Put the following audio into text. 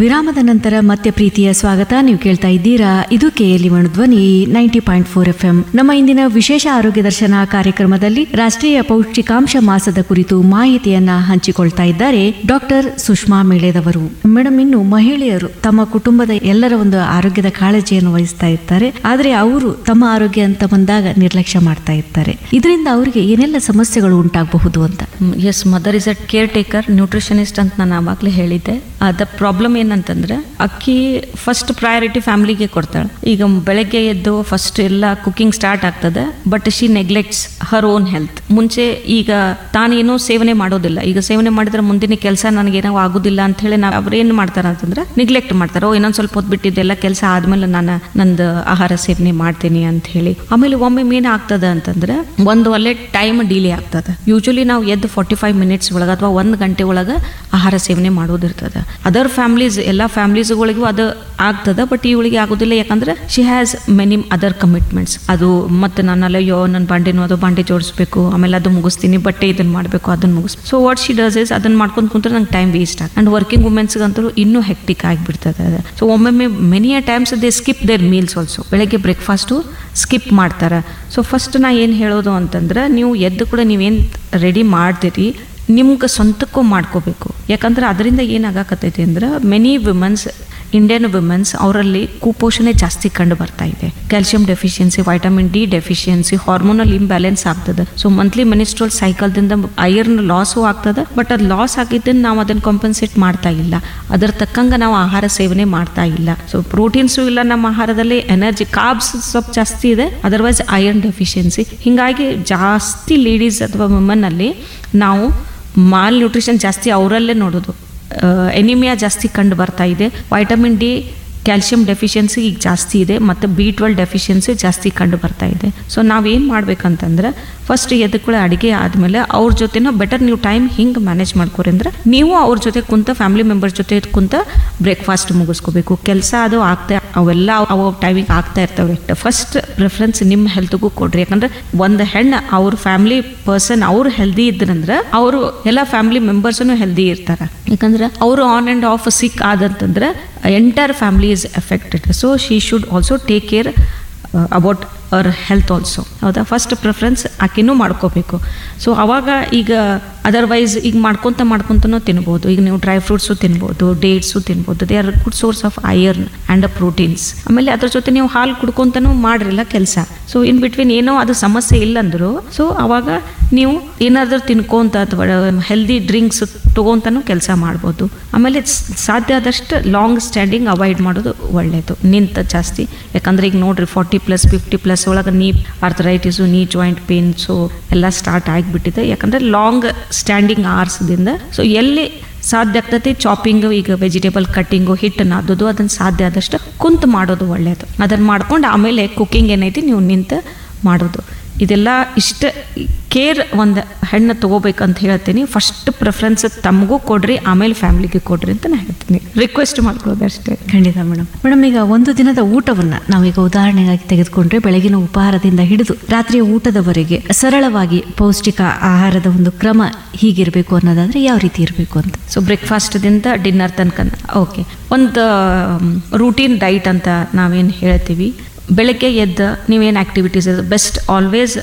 ವಿರಾಮದ ನಂತರ ಮತ್ತೆ ಪ್ರೀತಿಯ ಸ್ವಾಗತ ನೀವು ಕೇಳ್ತಾ ಇದ್ದೀರಾ ಇದು KLE Dhwani ninety point four F M ನಮ್ಮ ಇಂದಿನ ವಿಶೇಷ ಆರೋಗ್ಯ ದರ್ಶನ ಕಾರ್ಯಕ್ರಮದಲ್ಲಿ ರಾಷ್ಟ್ರೀಯ ಪೌಷ್ಟಿಕಾಂಶ ಮಾಸದ ಕುರಿತು ಮಾಹಿತಿಯನ್ನ ಹಂಚಿಕೊಳ್ತಾ ಇದ್ದಾರೆ ಡಾಕ್ಟರ್ ಸುಷ್ಮಾ ಮೇಳೆದವರು ಮೇಡಮ್ ಇನ್ನು ಮಹಿಳೆಯರು ತಮ್ಮ ಕುಟುಂಬದ ಎಲ್ಲರ ಒಂದು ಆರೋಗ್ಯದ ಕಾಳಜಿಯನ್ನು ವಹಿಸ್ತಾ ಇರ್ತಾರೆ ಆದ್ರೆ ಅವರು ತಮ್ಮ ಆರೋಗ್ಯ ಅಂತ ಬಂದಾಗ ನಿರ್ಲಕ್ಷ್ಯ ಮಾಡ್ತಾ ಇರ್ತಾರೆ ಇದರಿಂದ ಅವರಿಗೆ ಏನೆಲ್ಲ ಸಮಸ್ಯೆಗಳು ಉಂಟಾಗಬಹುದು ಅಂತ as mother is a caretaker nutritionist ಅಂತ ನಾನು ಆವಾಗಲೇ ಹೇಳಿದ್ದೆ ಅದ ಪ್ರಾಬ್ಲಮ್ ಏನಂತಂದ್ರೆ ಅಕ್ಕಿ ಫಸ್ಟ್ ಪ್ರಯಾರಿಟಿ ಫ್ಯಾಮಿಲಿಗೆ ಕೊಡ್ತಾಳೆ ಈಗ ಬೆಳಗ್ಗೆ ಎದ್ದು ಫಸ್ಟ್ ಎಲ್ಲ ಕುಕಿಂಗ್ ಸ್ಟಾರ್ಟ್ ಆಗ್ತದೆ but she neglects her own health ಮುಂಚೆ ಈಗ ತಾನೇನೋ ಸೇವನೆ ಮಾಡೋದಿಲ್ಲ ಈಗ ಸೇವನೆ ಮಾಡಿದ್ರೆ ಮುಂದಿನ ಕೆಲಸ ನನಗೇನೋ ಆಗೋದಿಲ್ಲ ಅಂತ ಹೇಳಿ ನಾವು ಅವ್ರು ಏನು ಮಾಡ್ತಾರೆ ಅಂತಂದ್ರೆ ನಿಗ್ಲೆಕ್ಟ್ ಮಾಡ್ತಾರೆ ಓ ಇನ್ನೊಂದು ಸ್ವಲ್ಪ ಹೊತ್ತು ಬಿಟ್ಟಿದ್ದೆಲ್ಲ ಕೆಲಸ ಆದ್ಮೇಲೆ ನಾನು ನಂದು ಆಹಾರ ಸೇವನೆ ಮಾಡ್ತೀನಿ ಅಂತ ಹೇಳಿ ಆಮೇಲೆ ಒಮ್ಮೆ ಏನ್ ಆಗ್ತದೆ ಅಂತಂದ್ರೆ ಒಂದು ಒಳ್ಳೆ ಟೈಮ್ ಡಿಲೇ ಆಗ್ತದೆ ಯೂಶಲಿ ನಾವು ಎದ್ದು ಫಾರ್ಟಿ ಫೈವ್ ಮಿನಿಟ್ಸ್ ಒಳಗೆ ಅಥವಾ ಒಂದು ಗಂಟೆ ಒಳಗೆ ಆಹಾರ ಸೇವನೆ ಮಾಡೋದಿರ್ತದೆ ಅದರ್ ಫ್ಯಾಮ್ಲೀಸ್ ಎಲ್ಲ ಫ್ಯಾಮ್ಲೀಸ್ಗಳಿಗೂ ಅದು ಆಗ್ತದೆ ಬಟ್ ಇವಳಿಗೆ ಆಗೋದಿಲ್ಲ ಯಾಕಂದ್ರೆ she has many other commitments ಅದು ಮತ್ತೆ ನಾನಲ್ಲ ಅಯ್ಯೋ ನನ್ನ ಬಾಂಡೆನೂ ಅದು ಬಾಂಡೆ ಜೋಡಿಸ್ಬೇಕು ಆಮೇಲೆ ಅದು ಮುಗಿಸ್ತೀನಿ ಬಟ್ಟೆ ಇದನ್ನ ಮಾಡಬೇಕು ಅದನ್ನ ಮುಗಿಸ್ so what she does is ಅದನ್ನ ಮಾಡ್ಕೊಂಡು ಕುಂತ್ರೆ ನಂಗೆ ಟೈಮ್ ವೇಸ್ಟ್ ಆಗ ಅಂಡ್ ವರ್ಕಿಂಗ್ ವುಮೆನ್ಸ್ಗಂತೂ ಇನ್ನೂ ಹೆಕ್ಟಿಕ್ ಆಗಿಬಿಡ್ತದೆ ಅದು ಸೊ ಒಮ್ಮೊಮ್ಮೆ many a times they skip their meals also ಬೆಳಗ್ಗೆ ಬ್ರೇಕ್ಫಾಸ್ಟು ಸ್ಕಿಪ್ ಮಾಡ್ತಾರೆ ಸೊ ಫಸ್ಟ್ ನಾ ಏನು ಹೇಳೋದು ಅಂತಂದ್ರೆ ನೀವು ಎದ್ದು ಕೂಡ ನೀವೇನು ರೆಡಿ ಮಾಡ್ತೀರಿ ನಿಮ್ಗೆ ಸ್ವಂತಕ್ಕೂ ಮಾಡ್ಕೋಬೇಕು ಯಾಕಂದ್ರೆ ಅದರಿಂದ ಏನಾಗಕತ್ತೈತಿ ಅಂದ್ರೆ ಮೆನಿ ವುಮೆನ್ಸ್ ಇಂಡಿಯನ್ ವುಮೆನ್ಸ್ ಅವರಲ್ಲಿ ಕುಪೋಷಣೆ ಜಾಸ್ತಿ ಕಂಡು ಬರ್ತಾ ಇದೆ calcium deficiency vitamin D deficiency hormonal imbalance ಆಗ್ತದೆ ಸೊ ಮಂತ್ಲಿ ಮಿನಿಸ್ಟ್ರಲ್ ಸೈಕಲ್ದಿಂದ ಐರನ್ ಲಾಸು ಆಗ್ತದೆ ಬಟ್ ಅದು ಲಾಸ್ ಆಗಿದ್ದನ್ನು ನಾವು ಅದನ್ನು ಕಾಂಪನ್ಸೇಟ್ ಮಾಡ್ತಾ ಇಲ್ಲ ಅದರ ತಕ್ಕಂಗೆ ನಾವು ಆಹಾರ ಸೇವನೆ ಮಾಡ್ತಾ ಇಲ್ಲ ಸೊ ಪ್ರೋಟೀನ್ಸು ಇಲ್ಲ ನಮ್ಮ ಆಹಾರದಲ್ಲಿ ಎನರ್ಜಿ ಕಾಬ್ಸ್ ಸ್ವಲ್ಪ ಜಾಸ್ತಿ ಇದೆ ಅದರ್ವೈಸ್ ಐರನ್ ಡೆಫಿಷಿಯನ್ಸಿ ಹೀಗಾಗಿ ಜಾಸ್ತಿ ಲೇಡೀಸ್ ಅಥವಾ ವುಮನ್ನಲ್ಲಿ ನಾವು ಮಾಲ್ ನ್ಯೂಟ್ರಿಷನ್ ಜಾಸ್ತಿ ಅವರಲ್ಲೇ ನೋಡೋದು ಎನಿಮಿಯಾ ಜಾಸ್ತಿ ಕಂಡು ಬರ್ತಾ ಇದೆ ವೈಟಮಿನ್ ಡಿ ಕ್ಯಾಲ್ಸಿಯಂ ಡೆಫಿಷಿಯನ್ಸಿ ಈಗ ಜಾಸ್ತಿ ಇದೆ ಮತ್ತು ಬಿ ಟ್ವೆಲ್ ಡೆಫಿಷಿಯನ್ಸಿ ಜಾಸ್ತಿ ಕಂಡು ಬರ್ತಾ ಇದೆ ಸೊ ನಾವೇನು ಮಾಡ್ಬೇಕಂತಂದ್ರೆ ಫಸ್ಟ್ ಎದಕ್ಕೂ ಅಡುಗೆ ಆದಮೇಲೆ ಅವ್ರ ಜೊತೆನ ಬೆಟರ್ ನೀವು ಟೈಮ್ ಹಿಂಗೆ ಮ್ಯಾನೇಜ್ ಮಾಡ್ಕೊರಿ ಅಂದ್ರೆ ನೀವು ಅವ್ರ ಜೊತೆ ಕುಂತ ಫ್ಯಾಮಿಲಿ ಮೆಂಬರ್ಸ್ ಜೊತೆ ಕುಂತ ಬ್ರೇಕ್ಫಾಸ್ಟ್ ಮುಗಿಸ್ಕೋಬೇಕು ಕೆಲಸ ಅದು ಆಗ್ತಾ ಅವೆಲ್ಲ ಅವ ಟೈಮಿಗೆ ಆಗ್ತಾ ಇರ್ತವೆ ಫಸ್ಟ್ ಪ್ರಿಫರೆನ್ಸ್ ನಿಮ್ಮ ಹೆಲ್ತ್ಗೂ ಕೊಡ್ರಿ ಯಾಕಂದ್ರೆ ಒಂದು ಹೆಣ್ಣು ಅವ್ರ ಫ್ಯಾಮಿಲಿ ಪರ್ಸನ್ ಅವ್ರು ಹೆಲ್ದಿ ಇದ್ರಂದ್ರೆ ಅವರು ಎಲ್ಲ ಫ್ಯಾಮಿಲಿ ಮೆಂಬರ್ಸನ್ನು ಹೆಲ್ದಿ ಇರ್ತಾರೆ ಯಾಕಂದ್ರೆ ಅವರು ಆನ್ ಆ್ಯಂಡ್ ಆಫ್ ಸಿಕ್ ಆದಂತಂದ್ರೆ entire family is affected so she should also take care about our health also ಹೌದಾ ಫಸ್ಟ್ ಪ್ರಿಫರೆನ್ಸ್ ಆಕೆನೂ ಮಾಡ್ಕೋಬೇಕು ಸೊ ಅವಾಗ ಈಗ ಅದರ್ವೈಸ್ ಈಗ ಮಾಡ್ಕೊತ ಮಾಡ್ಕೊತನೂ ತಿನ್ಬೋದು ಈಗ ನೀವು ಡ್ರೈ ಫ್ರೂಟ್ಸು ತಿನ್ಬೋದು ಡೇಟ್ಸು ತಿನ್ಬೋದು they are good source of iron and proteins ಆಮೇಲೆ ಅದ್ರ ಜೊತೆ ನೀವು ಹಾಲು ಕುಡ್ಕೊಂತನೂ ಮಾಡ್ರಿಲ್ಲ ಕೆಲಸ ಸೊ ಇನ್ ಬಿಟ್ವೀನ್ ಏನೋ ಅದು ಸಮಸ್ಯೆ ಇಲ್ಲಂದ್ರು ಸೊ ಅವಾಗ ನೀವು ಏನಾದರೂ ತಿನ್ಕೊಂತ ಅಥವಾ ಹೆಲ್ದಿ ಡ್ರಿಂಕ್ಸ್ ತಗೊಂತನೂ ಕೆಲಸ ಮಾಡ್ಬೋದು ಆಮೇಲೆ ಸ್- ಸಾಧ್ಯ ಆದಷ್ಟು ಲಾಂಗ್ ಸ್ಟ್ಯಾಂಡಿಂಗ್ ಅವಾಯ್ಡ್ ಮಾಡೋದು ಒಳ್ಳೆಯದು ನಿಂತ ಜಾಸ್ತಿ ಯಾಕಂದ್ರೆ ಈಗ ನೋಡ್ರಿ ಫಾರ್ಟಿ ಪ್ಲಸ್ ಫಿಫ್ಟಿ ಪ್ಲಸ್ ಒಳಗೆ ನೀ ಆರ್ಥರೈಟಿಸು ನೀ ಜಾಯಿಂಟ್ ಪೇನ್ಸು ಎಲ್ಲ ಸ್ಟಾರ್ಟ್ ಆಗಿಬಿಟ್ಟಿದೆ ಯಾಕಂದ್ರೆ ಲಾಂಗ್ ಸ್ಟ್ಯಾಂಡಿಂಗ್ ಆರ್ಸ್ದಿಂದ ಸೊ ಎಲ್ಲಿ ಸಾಧ್ಯ ಆಗ್ತೈತಿ ಚಾಪಿಂಗು ಈಗ ವೆಜಿಟೇಬಲ್ ಕಟ್ಟಿಂಗು ಹಿಟ್ಟು ನಾದೋದು ಅದನ್ನು ಸಾಧ್ಯ ಆದಷ್ಟು ಕುಂತು ಮಾಡೋದು ಒಳ್ಳೆಯದು ಅದನ್ನು ಮಾಡ್ಕೊಂಡು ಆಮೇಲೆ ಕುಕ್ಕಿಂಗ್ ಏನೈತಿ ನೀವು ನಿಂತು ಮಾಡೋದು ಇದೆಲ್ಲ ಇಷ್ಟ ಕೇರ್ ಒಂದು ಹೆಣ್ಣು ತಗೋಬೇಕಂತ ಹೇಳ್ತೀನಿ ಫಸ್ಟ್ ಪ್ರಿಫರೆನ್ಸ್ ತಮಗೂ ಕೊಡ್ರಿ ಆಮೇಲೆ ಫ್ಯಾಮಿಲಿಗೆ ಕೊಡ್ರಿ ಅಂತ ನಾನು ಹೇಳ್ತೀನಿ ರಿಕ್ವೆಸ್ಟ್ ಮಾಡ್ಕೊಳ್ಳೋದು ಅಷ್ಟೇ ಖಂಡಿತ ಮೇಡಮ್ ಮೇಡಮ್ ಈಗ ಒಂದು ದಿನದ ಊಟವನ್ನ ನಾವೀಗ ಉದಾಹರಣೆಗಾಗಿ ತೆಗೆದುಕೊಂಡ್ರೆ ಬೆಳಗಿನ ಉಪಹಾರದಿಂದ ಹಿಡಿದು ರಾತ್ರಿಯ ಊಟದವರೆಗೆ ಸರಳವಾಗಿ ಪೌಷ್ಟಿಕ ಆಹಾರದ ಒಂದು ಕ್ರಮ ಹೀಗಿರಬೇಕು ಅನ್ನೋದಾದ್ರೆ ಯಾವ ರೀತಿ ಇರಬೇಕು ಅಂತ ಸೊ ಬ್ರೇಕ್ಫಾಸ್ಟ್ದಿಂದ ಡಿನ್ನರ್ ತನಕ ಓಕೆ ಒಂದು ರೂಟೀನ್ ಡೈಟ್ ಅಂತ ನಾವೇನು ಹೇಳ್ತೀವಿ ಬೆಳಗ್ಗೆ ಎದ್ದು ನೀವೇನು ಆ್ಯಕ್ಟಿವಿಟೀಸ್ ಬೆಸ್ಟ್ ಆಲ್ವೇಸ್